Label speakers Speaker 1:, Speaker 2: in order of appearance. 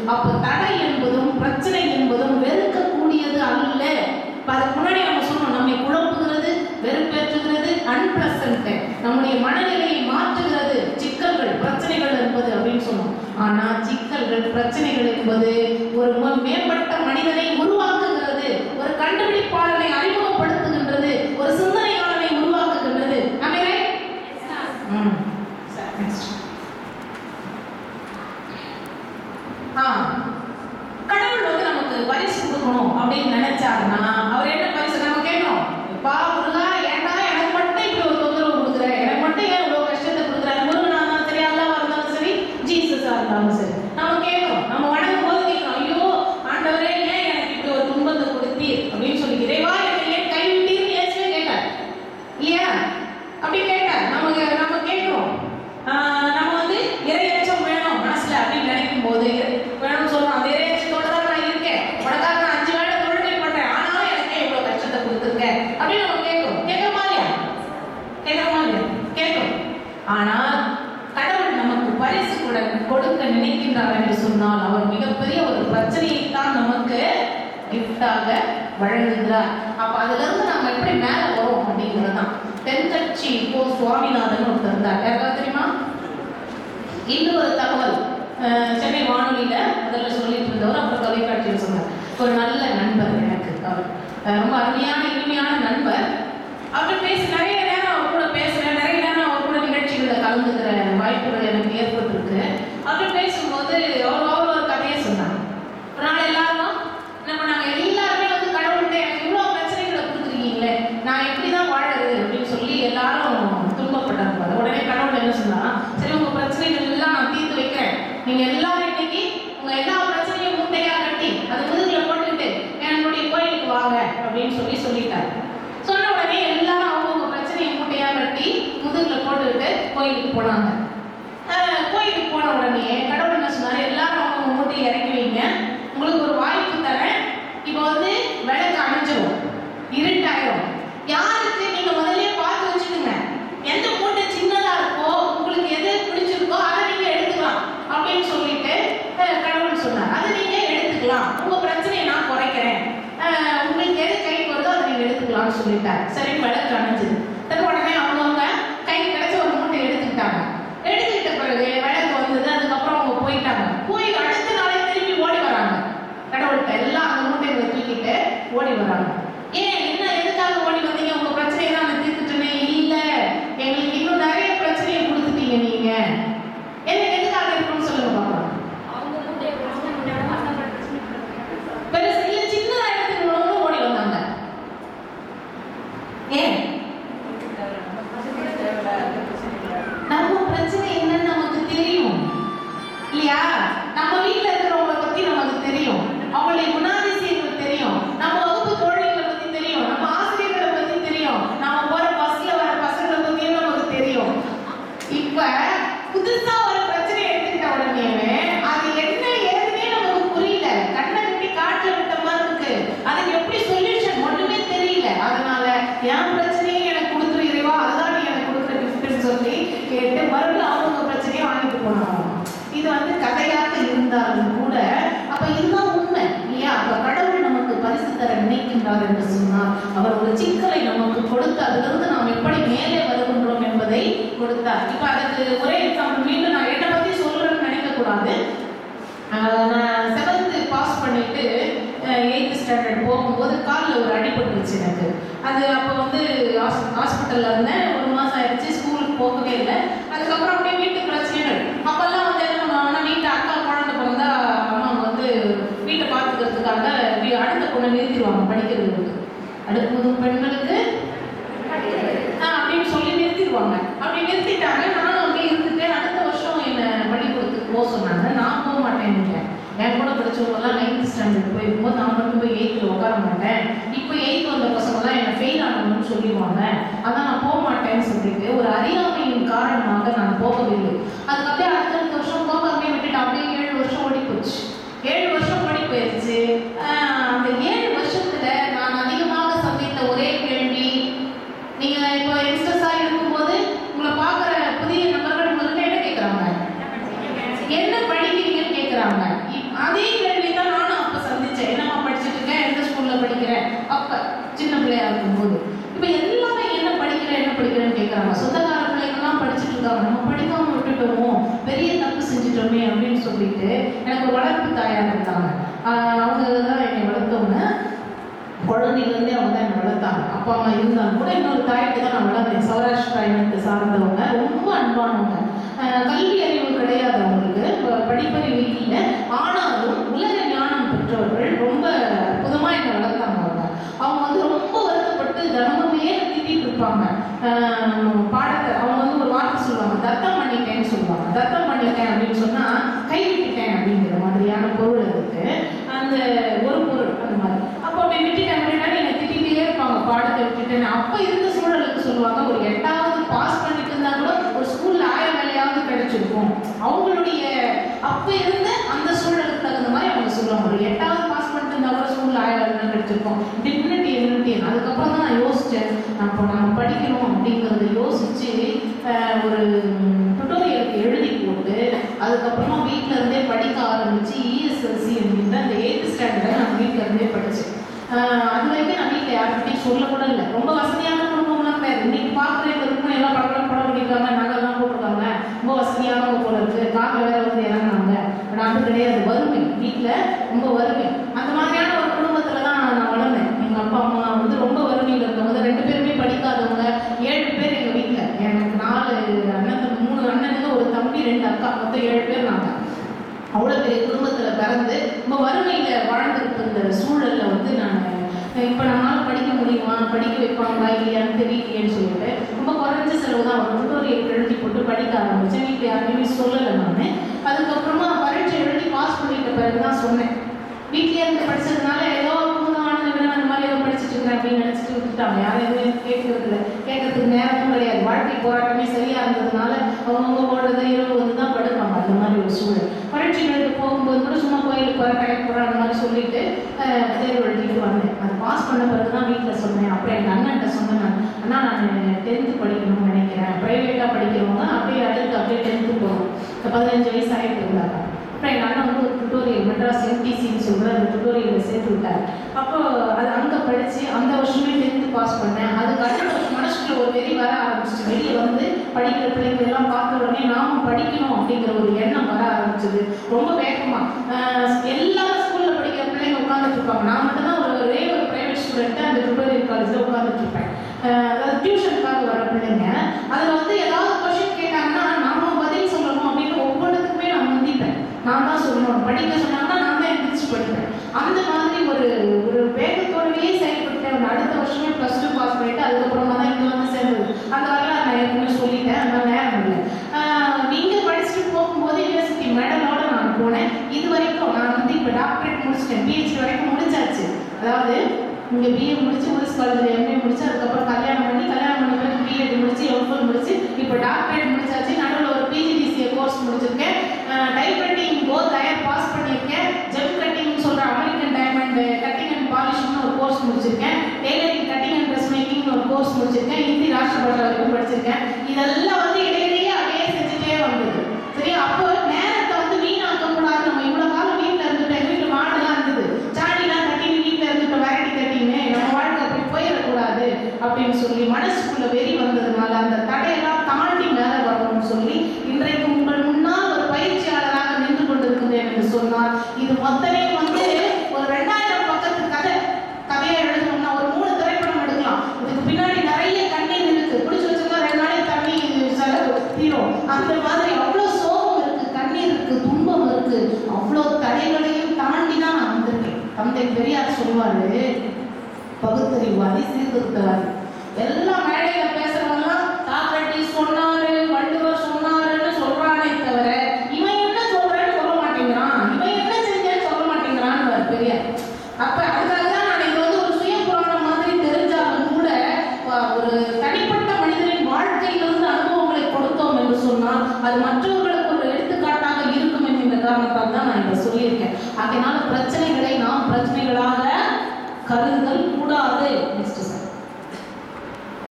Speaker 1: அப்ப தடை என்பதும் பிரச்சனை என்பதும் வெறுக்கக்கூடியது அல்ல இப்ப அதுக்கு முன்னாடி நம்ம சொன்னோம் நம்மை குழப்புகிறது வெறுப்பேற்றுகிறது அன்பிளசன்ட் நம்முடைய மனநிலையை மாற்றுகிறது சிக்கல்கள் பிரச்சனைகள் என்பது அப்படின்னு சொன்னோம் ஆனா சிக்கல்கள் பிரச்சனைகள் என்பது ஒரு ம- மேம்பட்ட மனிதனை உருவாக்குகிறது ஒரு கண்டுபிடிப்பாளனை அறிமுகப்படுத்துகின்றது ஒரு சிந்தனையாளனை உருவாக்குகின்றது Am I right? ம். சரி, next. ஆ கடவுள் வந்து நமக்கு பரிசு கொடுக்கணும் அப்படின்னு நினைச்சாருன்னா அவர் என்ன பரிசு நம்ம கேட்கணும் பா முருகா ஏன்டா எனக்கு மட்டும் இப்படி ஒரு தொந்தரவு கொடுக்குற எனக்கு மட்டும் ஏன் இவ்வளோ கஷ்டத்தை கொடுக்குற முருகனா இருந்தாலும் சரி அல்லாவா இருந்தாலும் சரி ஜீசஸா இருந்தாலும் சரி நம்ம கேட்கணும் நம்ம வணங்கும் போது கேட்கணும் ஐயோ ஆண்டவரே ஏன் எனக்கு இப்படி ஒரு துன்பத்தை கொடுத்தீர் அப்படின்னு சொல்லி இறைவா என்னை ஏன் கைவிட்டீர்னு இயேசுவே கேட்டார் இல்லையா அப்படி கேட்டார் நமக்கு நம்ம கேட்கிறோம் ஆஹ் நம்ம வந்து இறையச்சம் வேணும் மனசுல அப்படின்னு நினைக்கும் போது வேணும்னு சொல்றோம் அந்த இறையச்சத்தோட தான் நான் இருக்கேன் உனக்காக நான் அஞ்சு வேளை தொழுகை பண்றேன் ஆனாலும் எனக்கு ஏன் இவ்வளவு கஷ்டத்தை கொடுத்துருக்க அப்படின்னு நம்ம கேட்கிறோம் கேட்கிறோமா இல்லையா கேட்கிறோமா இல்லையா கேட்கிறோம் ஆனால் கடவுள் நமக்கு பரிசு கூட கொடுக்க நினைக்கின்றார் என்று சொன்னால் அவர் மிகப்பெரிய ஒரு பிரச்சனையை தான் நமக்கு கிஃப்டாக வழங்குகிறார் அப்ப அதுல இருந்து நம்ம எப்படி மேல வரோம் அப்படிங்கிறது தான் தென்கட்சி கோ சுவாமிநாதன் ஒருத்தர் இருந்தார் யாருக்காவது தெரியுமா இன்னும் ஒரு தகவல் அஹ், சென்னை வானொலியில முதல்ல சொல்லிட்டு இருந்தவர் அப்புறம் தொலைக்காட்சியில் சொன்னார் ஒரு நல்ல நண்பர் எனக்கு அவர் அஹ், ரொம்ப அருமையான இனிமையான நண்பர் அவர் பேசி நிறைய நேரம் அவர் கூட பேசுறேன் நிறைய நேரம் அவர் கூட நிகழ்ச்சிகளில் கலந்துக்கிற வாய்ப்புகள் எனக்கு ஏற்பட்டிருக்கு அவர் பேசும்போது அவர் அவர் ஒரு கதையை சொன்னார் ஒரு நாள் எல்லாரும் நம்ம நாங்கள் எல்லாருமே வந்து கடவுள்கிட்ட எனக்கு இவ்வளோ பிரச்சனைகளை கொடுத்துருக்கீங்களே நான் எப்படி தான் வாழறது அப்படின்னு சொல்லி எல்லாரும் துன்பப்பட்டாங்க பாரு. உடனே கடவுள் என்ன சொன்னா சரி உங்க பிரச்சனைகள் எல்லாம் நான் தீர்த்து வைக்கிறேன் நீங்க எல்லாரும் இன்னைக்கு உங்க எல்லா பிரச்சனையும் மூட்டையா கட்டி அது முதுகுல போட்டுக்கிட்டு என்னுடைய கோயிலுக்கு வாங்க அப்படின்னு சொல்லி சொல்லிட்டாரு சொன்ன உடனே எல்லாரும் அவங்கவுங்க பிரச்சனையை மூட்டையா கட்டி முதுகுல போட்டுக்கிட்டு கோயிலுக்கு போனாங்க ஆஹ் கோயிலுக்கு போன உடனே கடவுள் என்ன சொன்னாரு எல்லாரும் அவங்க மூட்டையை இறக்கி வைங்க உங்களுக்கு ஒரு வாய்ப்பு தரேன் இப்போ வந்து விளக்கு அணைஞ்சிரும் இருட்டாயிரும் யாருக்கு நீங்க முதல்லயே பார்த்து வச்சுக்கோங்க எந்த மூட்டை சின்னதா இருக்கோ உங்களுக்கு எது பிடிச்சிருக்கோ அதை நீங்க எடுத்துக்கலாம் அப்படின்னு சொல்லிட்டு ஆஹ் கடவுள் சொன்னார் அதை நீங்க எடுத்துக்கலாம் உங்க பிரச்சனையை நான் குறைக்கிறேன் ஆஹ் உங்களுக்கு எது கை வருதோ அதை நீங்க எடுத்துக்கலாம்னு சொல்லிட்டார் சரி விளக்கு அணைஞ்சது தன் உடனே அவங்கவுங்க கை கிடைச்ச ஒரு மூட்டை எடுத்துக்கிட்டாங்க எடுத்துக்கிட்ட பிறகு விளக்கு வந்தது அதுக்கப்புறம் அவங்க போயிட்டாங்க போய் அடுத்த நாளே திருப்பி ஓடி வராங்க கடவுள்கிட்ட எல்லாம் அந்த மூட்டைகளை தூக்கிட்டு ஓடி வராங்க ஏன் என்ன எதுக்காக ஓடி வந்தீங்க உங்க பிரச்சனையை தான் நான் தீர்த்துட்டேனே இல்ல எங்களுக்கு இன்னும் நிறைய பிரச்சனையை கொடுத்துட்டீங்க நீங்க என்ன எதுக்காக இருக்குன்னு சொல்லுங்க பார்க்கலாம் பெருசு இல்ல சின்னதா இடத்துக்கு உள்ளவங்களும் ஓடி வந்தாங்க ஏன் நம்ம பிரச்சனை என்னன்னு நமக்கு தெரியும் இல்லையா நம்ம வீட்ல இருக்கிறவங்கள பத்தி நமக்கு தெரியும் அவங்களுடைய குணாதிசயங்கள் தெரியும் நம்ம வகுப்பு தோழிகளை பத்தி தெரியும் நம்ம ஆசிரியர்களை பத்தி தெரியும் நாம போற பஸ்ல வர பசங்களை பத்தியும் நமக்கு தெரியும் இப்ப புதுசா ஒரு பிரச்சனை எடுத்துக்கிட்ட உடனே அது என்ன ஏதுன்னே நமக்கு புரியல கண்ணை கட்டி காட்டுல விட்ட மாதிரி இருக்கு அதுக்கு எப்படி சொல்யூஷன் ஒண்ணுமே தெரியல அதனால என் பிரச்சனையை எனக்கு கொடுத்துரு இறைவா அதுதான் நீ எனக்கு கொடுக்குற கிஃப்ட்னு சொல்லி கேட்டு மறுபடியும் அவங்க பிரச்சனையை வாங்கிட்டு போனாங்க இது வந்து கதையாக இருந்தாலும் கூட அப்ப இதுதான் உண்மை இல்லையா அப்ப கடவுள் நமக்கு பரிசு தர நினைக்கின்றார் என்று சொன்னார் அவர் ஒரு சிக்கலை நமக்கு கொடுத்து அதிலிருந்து நாம் எப்படி மேலே வருகின்றோம் என்பதை கொடுத்தார் இப்ப அதுக்கு ஒரே எக்ஸாம்பிள் மீண்டும் நான் என்னை பத்தி சொல்றேன்னு நினைக்க கூடாது ஆஹ் நான் செவன்த்து பாஸ் பண்ணிட்டு எயித்து ஸ்டாண்டர்ட் போகும்போது காலில் ஒரு அடிபட்டுருச்சு எனக்கு அது அப்போ வந்து ஹாஸ்பிட்டலில் இருந்தேன் ஒரு மாதம் ஆயிடுச்சு ஸ்கூலுக்கு போகவே இல்லை அதுக்கப்புறம் அப்படியே வீட்டு பிரச்சனைகள் அப்போல்லாம் வந்து என்ன பண்ணுவாங்கன்னா வீட்டு அக்கா குழந்தை பிறந்தா அம்மா வந்து வீட்டை பார்த்துக்கிறதுக்காக வீ- அடுத்த பொண்ணை நிறுத்திடுவாங்க படிக்கிறதுக்கு அடுத்த பெண்களுக்கு ஆ, அப்படின்னு சொல்லி நிறுத்திடுவாங்க அப்படி நிறுத்திட்டாங்க நானும் அப்படியே இருந்துட்டேன் அடுத்த வருஷம் என்னை பள்ளிக்கூடத்துக்கு போக சொன்னாங்க நான் போக மாட்டேன்னுட்டேன் என் கூட படிச்சவங்கலாம் நைன்த் ஸ்டாண்டர்ட் போயிருக்கும்போது நான் மட்டும் போய் எயித்தில் உட்கார மாட்டேன் இப்போ எயித் வந்த பசங்களாம் என்னை ஃபெயில் ஆனவங்கன்னு சொல்லிடுவாங்க அதான் நான் போக மாட்டேன்னு சொல்லிட்டு ஒரு அறியாமையின் காரணமாக நான் போகவில்லை அதுக்கு அப்படியே அடுத்தடுத்த வருஷம் போகாமே விட்டுட்டு அப்படியே ஏழு வருஷம் ஓடி போச்சு ஏழு வருஷம் ஓடி போயிடுச்சு ஆஹ் அந்த ஏழு வருஷத்துல நான் அதிகமாக சந்தித்த ஒரே கேள்வி நீங்க இப்போ யங்ஸ்டர்ஸா இருக்கும்போது உங்களை பார்க்குற புதிய நபர்கள் முதல்ல என்ன கேட்குறாங்க என்ன படிக்கிறீங்கன்னு கேட்குறாங்க அதே கேள்வி தான் நானும் அப்ப சந்திச்சேன் என்னம்மா படிச்சுட்டு இருக்கேன் எந்த ஸ்கூல்ல படிக்கிறேன் அப்ப சின்ன பிள்ளையா இருக்கும்போது இப்ப எல்லாமே என்ன படிக்கிற என்ன படிக்கிறேன்னு கேட்கறாங்க சொந்தக்கார பிள்ளைங்கலாம் படிச்சுட்டு இருக்காங்க நம்ம படிக்காம விட்டுட்டோமோ பெரிய தப்பு செஞ்சுட்டோமே அப்படின்னு சொல்லிட்டு எனக்கு ஒரு வளர்ப்பு தாயார் இருந்தாங்க ஆஹ் அவங்க தான் என்னை வளர்த்தவங்க குழந்தைலேருந்தே அவங்க தான் என்னை வளர்த்தாங்க அப்பா அம்மா இருந்தாலும் கூட இன்னொரு தாய்க்கு தான் நான் வளர்ந்தேன் சௌராஷ்டிரா இனத்தை சார்ந்தவங்க ரொம்ப அன்பானவங்க ஆஹ் கல்வி அறிவு கிடையாது அவங்களுக்கு ப- படிப்பறிவு இல்லை ஆனாலும் உலக ஞானம் பெற்றவர்கள் ரொம்ப அற்புதமாக என்னை வளர்த்தாங்க அவங்க அவங்க வந்து ரொம்ப வருத்தப்பட்டு தினமுமே திட்டிட்டு இருப்பாங்க ஆஹ் பாடத்தை அவங்க வந்து ஒரு வார்த்தை சொல்லுவாங்க தத்தம் பண்ணிட்டேன்னு சொல்லுவாங்க தத்தம் பண்ணிட்டேன் அப்படின்னு சொன்னா கை விட்டுட்டேன் அப்படிங்கிற மாதிரியான பொருள் அதுக்கு அந்த ஒரு பொருள் அந்த மாதிரி அப்போ அப்படி விட்டுட்டேன் அப்படின்னா நீங்க திட்டிகிட்டே இருப்பாங்க பாடத்தை விட்டுட்டேன் அப்ப இருந்த சூழலுக்கு சொல்லுவாங்க ஒரு எட்டாவது பாஸ் பண்ணிட்டு இருந்தா கூட ஒரு ஸ்கூல்ல ஆய வேலையாவது கிடைச்சிருக்கும் அவங்களுடைய அப்ப இருந்த அந்த சூழலுக்கு தகுந்த மாதிரி அவங்க சொல்லுவாங்க ஒரு எட்டாவது பாஸ் பண்ணிட்டு இருந்தா கூட ஸ்கூல்ல ஆய வேலை கிடைச்சிருக்கும் டிக்னிட்டி டிக்னிட்டி அதுக்கப்புறம் தான் நான் யோசிச்சேன் அப்போ நம்ம படிக்கணும் அப்படிங்கிறத யோசிச்சு அஹ், ஒரு டுட்டோரியலுக்கு எழுதி போட்டு அதுக்கப்புறமா வீட்ல இருந்தே படிக்க ஆரம்பிச்சு இஎஸ்எல்சி அப்படின்ற அந்த எயித்து ஸ்டாண்டர்டை நான் வீட்ல இருந்தே படிச்சேன் ஆஹ் அது வரைக்கும் நான் வீட்டில் யார்கிட்டையும் சொல்ல கூட இல்லை ரொம்ப வசதியான குடும்பம்லாம் கிடையாது இன்னைக்கு பார்க்குற இந்த குடும்பம் எல்லாம் படம் படம் பண்ணியிருக்காங்க நகைலாம் போட்டிருக்காங்க ரொம்ப வசதியானவங்க போல இருக்கு காரில் வேற வந்து இறங்குனாங்க ஆனால் அது கிடையாது வறுமை வீட்டில் ரொம்ப வறுமை அந்த மாதிரியான ஒரு குடும்பத்தில் தான் நான் வளர்ந்தேன் எங்கள் அப்பா அம்மா வந்து ரொம்ப வறுமையில் இருந்தவங்க ரெண்டு பேருமே படிக்காதவங்க ஏழு பேர் எங்கள் வீட்டில் எனக்கு நாலு அண்ணன் மூணு அண்ணனுங்க ஒரு தம்பி ரெண்டு அக்கா மொத்தம் ஏழு பேர் நாங்கள் அவ்வளோ பெரிய குடும்பத்தில் பிறந்து ரொம்ப வறுமையில் வாழ்ந்துட்டு இருந்த சூழல்ல வந்து நான் இப்போ நம்மளால படிக்க முடியுமா படிக்க வைப்பாங்களா இல்லையான்னு தெரியலையேன்னு சொல்லிட்டு ரொம்ப குறைஞ்ச செலவு தான் ஒரு டுட்டோரியல் எழுதி போட்டு படிக்க ஆரம்பித்தேன் வீட்டில் யாருமே சொல்லலை நான் அதுக்கப்புறமா பரீட்சை எழுதி பாஸ் பண்ணிட்ட பிறகு தான் சொன்னேன் வீட்லயே இருந்து படிச்சதுனால ஏதோ பூதான வினா அந்த மாதிரி ஏதோ படிச்சுட்டு இருக்கிறேன் அப்படின்னு நினச்சிட்டு விட்டுட்டாங்க யாரும் எதுவுமே கேட்கறது இல்லை கேட்கறதுக்கு நேரமும் கிடையாது வாழ்க்கை போராட்டமே சரியா இருந்ததுனால அவங்கவுங்க ஓடுறது இரவு வந்து தான் படுப்பாங்க அந்த மாதிரி ஒரு சூழல் பரீட்சை எழுத போகும்போது கூட சும்மா கோயிலுக்கு போகிறேன் கடைக்கு போகிறேன் அந்த மாதிரி சொல்லிட்டு அஹ், தேர்வு எழுதிட்டு வந்தேன் அது பாஸ் பண்ண பிறகு தான் வீட்டில் சொன்னேன் அப்புறம் எங்கள் அண்ணன்ட்ட சொன்னேன் நான் அண்ணா நான் டென்த்து படிக்கணும்னு நினைக்கிறேன் ப்ரைவேட்டாக படிக்கிறவங்க அப்படியே அடுத்து அப்படியே டென்த்து போகணும் இப்போ பதினஞ்சு வயசு ஆகிட்டு இருந்தாங்க அப்புறம் எங்கள் அண்ணன் வந்து ஒரு டுட்டோரியல் மெட்ராஸ் எம்டிசின்னு சொல்கிற அந்த டுட்டோரியலில் சேர்த்து விட்டார் அப்போ அது அங்கே படித்து அந்த வருஷமே டென்த்து பாஸ் பண்ணேன் அதுக்கு அடுத்த வருஷம் மனசுக்குள்ள ஒரு வெறி வர ஆரம்பிச்சிச்சு வெளியே வந்து படிக்கிற பிள்ளைங்க எல்லாம் பார்த்த உடனே நாமும் படிக்கணும் அப்படிங்கிற ஒரு எண்ணம் வர ஆரம்பிச்சது ரொம்ப வேகமாக எல்லா ஸ்கூலில் படிக்கிற பிள்ளைங்க உட்காந்துட்டு இருப்பாங்க நான் மட்டும்தான் ஒரு ஒரே ஒரு ப்ரைவேட் ஸ்டூடெண்ட்டு அந்த டுட்டோரியல் காலேஜில் உட்காந்துட்டு இருப்பேன் அஹ் அதாவது டியூஷனுக்காக வர பிள்ளைங்க அதில் வந்து ஏதாவது கொஷின் கேட்டாங்கன்னா நாம பதில் சொல்லணும் அப்படின்னு ஒவ்வொன்றுத்துக்குமே நான் முந்திப்பேன் நான் தான் சொல்லணும் படிக்க சொன்னாங்கன்னா நான் தான் எந்திரிச்சு படிப்பேன் அந்த மாதிரி ஒரு ஒரு வேகத்தோடவே செயல்பட்டேன் அந்த அடுத்த வருஷமே ப்ளஸ் டூ பாஸ் பண்ணிட்டு அதுக்கப்புறமா தான் இங்கே வந்து சேர்ந்தது அந்த வரலாறு நான் ஏற்கனவே சொல்லிட்டேன் அதனால நேரம் இல்லை நீங்கள் படிச்சுட்டு போகும்போது யூனிவர்சிட்டி மெடலோட நான் போனேன் இது வரைக்கும் நான் வந்து இப்போ டாக்டரேட் முடிச்சிட்டேன் பிஹெச்டி வரைக்கும் முடிச்சாச்சு அதாவது இங்கே பிஏ முடிச்சு உருஸ் காலேஜில் எம்ஏ முடிச்சு அதுக்கப்புறம் கல்யாணம் பண்ணி கல்யாணம் பண்ணி பிறகு பிஎட் முடிச்சு எம்ஃபில் முடிச்சு இப்போ டாக்டரேட் முடிச்சாச்சு நடுவில் ஒரு பிஜிடிசிஏ கோர்ஸ் முடிச்சிருக்கேன் type writing both tier pass பண்ணியிருக்கேன் ஜெம் கட்டிங் சொல்கிற அமெரிக்கன் டைமண்ட் கட்டிங் அண்ட் பாலிஷ்னு ஒரு கோர்ஸ் முடிச்சிருக்கேன் டெய்லரிங் கட்டிங் அண்ட் ட்ரெஸ் மேக்கிங்னு ஒரு கோர்ஸ் முடிச்சிருக்கேன் ஹிந்தி ராஷ்டிர பாஷா வரைக்கும் படிச்சிருக்கேன் இதெல்லாம் வந்து இடையிடையே அப்படியே செஞ்சுட்டே வந்தது சரி அப்போ நேரத்தை வந்து வீணாக்க கூடாது நம்ம இவ்வளோ காலம் வீட்டில் இருந்துட்டு எங்கள் வீட்டில் மாடுலாம் இருந்தது சாணிலாம் கட்டின்னு வீட்டில் இருந்துட்டு வெரைட்டி கட்டின்னு நம்ம வாழ்க்கை அப்படி போயிடக்கூடாது அப்படின்னு சொல்லி மனசுக்குள்ள வெறி வந்ததுனால அந்த தடையெல்லாம் தாண்டி மேலே வரணும்னு சொல்லி இன்றைக்கு உங்கள் முன்னால் ஒரு பயிற்சியாளராக நின்று கொண்டிருக்கிறேன் என்று சொன்னார் இது மொத்தனையும் வந்து ஒரு ரெண்டாயிரம் பக்கத்து கதை கதையை எழுதணும்னா ஒரு மூணு திரைப்படம் எடுக்கலாம் இதுக்கு பின்னாடி நிறைய கண்ணீர் இருக்கு பிடிச்சி வச்சிருந்தா ரெண்டு நாளைக்கு தண்ணி செலவு தீரும் அந்த மாதிரி அவ்வளோ சோகம் இருக்கு கண்ணீர் இருக்கு துன்பம் இருக்கு அவ்வளோ தடைகளையும் தாண்டி தான் நான் வந்திருக்கேன் தந்தை பெரியார் சொல்லுவாரு பகுத்தறிவாதி சீர்திருத்தவாதி எல்லா மேடையில பேசுறவங்கலாம் சாக்ரட்டிஸ் சொன்னாரு வள்ளுவர் சொன்னாருன்னு சொல்றானே தவிர இவன் என்ன சொல்றேன்னு சொல்ல மாட்டேங்கிறான் இவன் என்ன செஞ்சேன்னு சொல்ல மாட்டேங்கிறான்னு பெரியார் அப்ப அதுக்காக தான் நான் இது வந்து ஒரு சுய புராணம் மாதிரி தெரிஞ்சாலும் கூட அஹ், ஒரு தனிப்பட்ட மனிதனின் வாழ்க்கையிலிருந்து அனுபவங்களை கொடுத்தோம் என்று சொன்னால் அது மற்றவர்களுக்கு ஒரு எடுத்துக்காட்டாக இருக்கும் என்கின்ற காரணத்தால் தான் நான் இதை சொல்லியிருக்கேன் அதனால பிரச்சனைகளை நாம்